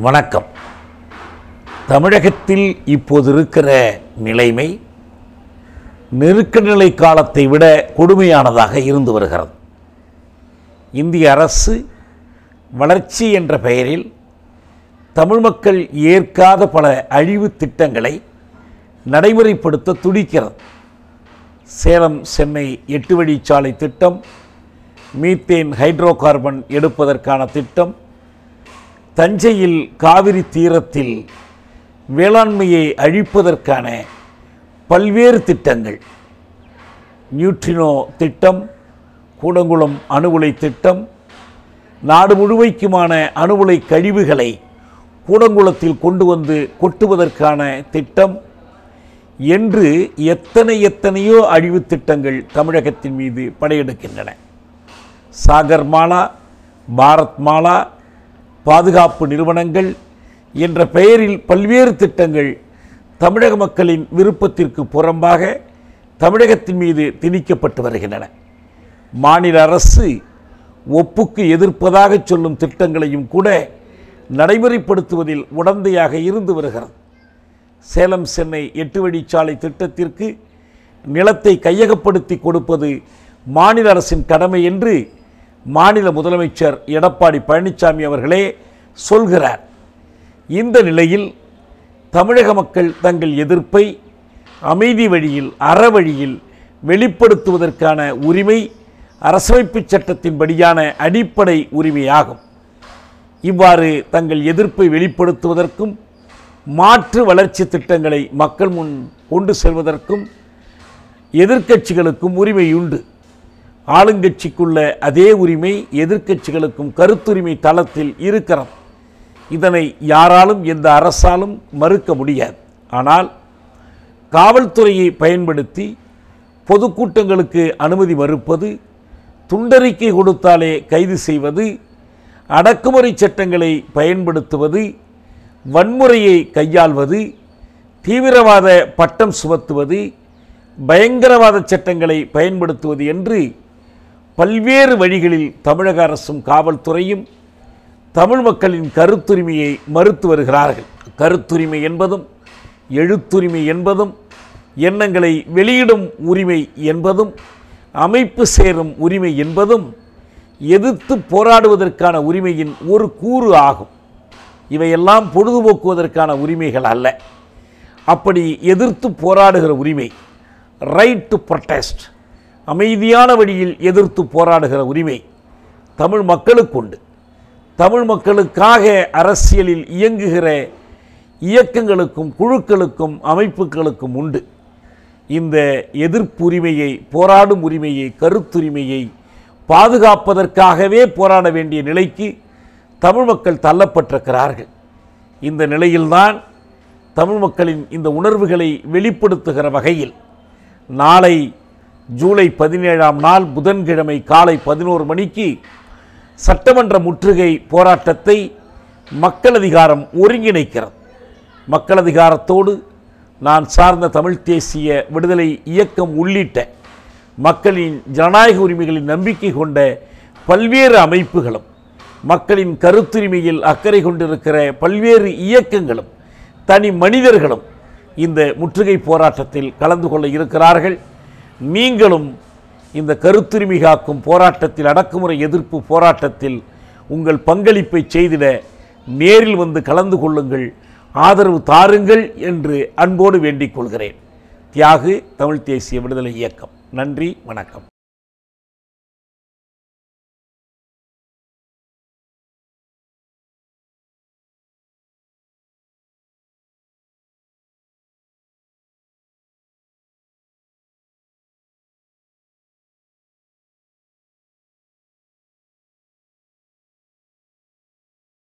வணக்கம் தமிழகத்தில் இப்போது இருக்கிற நிலைமை நெருக்க நிலை காலத்தை விட கொடுமையானதாக இருந்து வருகிறது இந்திய அரசு வளர்ச்சி என்ற பெயரில் தமிழ் மக்கள் ஏற்காத பல அழிவு திட்டங்களை நடைமுறைப்படுத்த துடிக்கிறது சேலம் சென்னை எட்டு வழிச்சாலை திட்டம் மீத்தேன் ஹைட்ரோ கார்பன் எடுப்பதற்கான திட்டம் தஞ்சையில் காவிரி தீரத்தில் வேளாண்மையை அழிப்பதற்கான பல்வேறு திட்டங்கள் நியூட்ரினோ திட்டம் கூடங்குளம் அணு உலை திட்டம் நாடு முழுமைக்குமான அணு உலை கழிவுகளை கூடங்குளத்தில் கொண்டு வந்து கொட்டுவதற்கான திட்டம் என்று எத்தனை எத்தனையோ அழிவு திட்டங்கள் தமிழகத்தின் மீது படையெடுக்கின்றன சாகர் மாலா பாரத் மாலா பாதுகாப்பு நிறுவனங்கள் என்ற பெயரில் பல்வேறு திட்டங்கள் தமிழக மக்களின் விருப்பத்திற்கு புறம்பாக தமிழகத்தின் மீது திணிக்கப்பட்டு வருகின்றன மாநில அரசு ஒப்புக்கு எதிர்ப்பதாக சொல்லும் திட்டங்களையும் கூட நடைமுறைப்படுத்துவதில் உடந்தையாக இருந்து வருகிறது சேலம் சென்னை எட்டு வழிச்சாலை திட்டத்திற்கு நிலத்தை கையகப்படுத்தி கொடுப்பது மாநில அரசின் கடமை என்று மாநில முதலமைச்சர் எடப்பாடி பழனிசாமி அவர்களே சொல்கிறார் இந்த நிலையில் தமிழக மக்கள் தங்கள் எதிர்ப்பை அமைதி வழியில் அற வழியில் வெளிப்படுத்துவதற்கான உரிமை அரசமைப்பு சட்டத்தின்படியான அடிப்படை உரிமையாகும் இவ்வாறு தங்கள் எதிர்ப்பை வெளிப்படுத்துவதற்கும் மாற்று வளர்ச்சி திட்டங்களை மக்கள் முன் கொண்டு செல்வதற்கும் எதிர்க்கட்சிகளுக்கும் உரிமை உண்டு ஆளுங்கட்சிக்குள்ள அதே உரிமை எதிர்க்கட்சிகளுக்கும் கருத்துரிமை தளத்தில் இருக்கிறது இதனை யாராலும் எந்த அரசாலும் மறுக்க முடியாது ஆனால் காவல்துறையை பயன்படுத்தி பொதுக்கூட்டங்களுக்கு அனுமதி மறுப்பது துண்டறிக்கை கொடுத்தாலே கைது செய்வது அடக்குமுறை சட்டங்களை பயன்படுத்துவது வன்முறையை கையாள்வது தீவிரவாத பட்டம் சுமத்துவது பயங்கரவாத சட்டங்களை பயன்படுத்துவது என்று பல்வேறு வழிகளில் தமிழக அரசும் காவல்துறையும் தமிழ் மக்களின் கருத்துரிமையை மறுத்து வருகிறார்கள் கருத்துரிமை என்பதும் எழுத்துரிமை என்பதும் எண்ணங்களை வெளியிடும் உரிமை என்பதும் அமைப்பு சேரும் உரிமை என்பதும் எதிர்த்து போராடுவதற்கான உரிமையின் ஒரு கூறு ஆகும் இவையெல்லாம் பொழுதுபோக்குவதற்கான உரிமைகள் அல்ல அப்படி எதிர்த்து போராடுகிற உரிமை ரைட் டு ப்ரொட்டஸ்ட் அமைதியான வழியில் எதிர்த்து போராடுகிற உரிமை தமிழ் மக்களுக்குண்டு தமிழ் மக்களுக்காக அரசியலில் இயங்குகிற இயக்கங்களுக்கும் குழுக்களுக்கும் அமைப்புகளுக்கும் உண்டு இந்த எதிர்ப்புரிமையை போராடும் உரிமையை கருத்துரிமையை பாதுகாப்பதற்காகவே போராட வேண்டிய நிலைக்கு தமிழ் மக்கள் தள்ளப்பட்டிருக்கிறார்கள் இந்த நிலையில்தான் தமிழ் மக்களின் இந்த உணர்வுகளை வெளிப்படுத்துகிற வகையில் நாளை ஜூலை பதினேழாம் நாள் புதன்கிழமை காலை பதினோரு மணிக்கு சட்டமன்ற முற்றுகை போராட்டத்தை மக்கள் அதிகாரம் ஒருங்கிணைக்கிறது மக்கள் அதிகாரத்தோடு நான் சார்ந்த தமிழ் தேசிய விடுதலை இயக்கம் உள்ளிட்ட மக்களின் ஜனநாயக உரிமைகளின் நம்பிக்கை கொண்ட பல்வேறு அமைப்புகளும் மக்களின் கருத்துரிமையில் அக்கறை கொண்டிருக்கிற பல்வேறு இயக்கங்களும் தனி மனிதர்களும் இந்த முற்றுகை போராட்டத்தில் கலந்து கொள்ள இருக்கிறார்கள் நீங்களும் இந்த கருத்துரிமை காக்கும் போராட்டத்தில் அடக்குமுறை எதிர்ப்பு போராட்டத்தில் உங்கள் பங்களிப்பை செய்திட நேரில் வந்து கலந்து கொள்ளுங்கள் ஆதரவு தாருங்கள் என்று அன்போடு வேண்டிக் கொள்கிறேன் தியாகு தமிழ் தேசிய விடுதலை இயக்கம் நன்றி வணக்கம்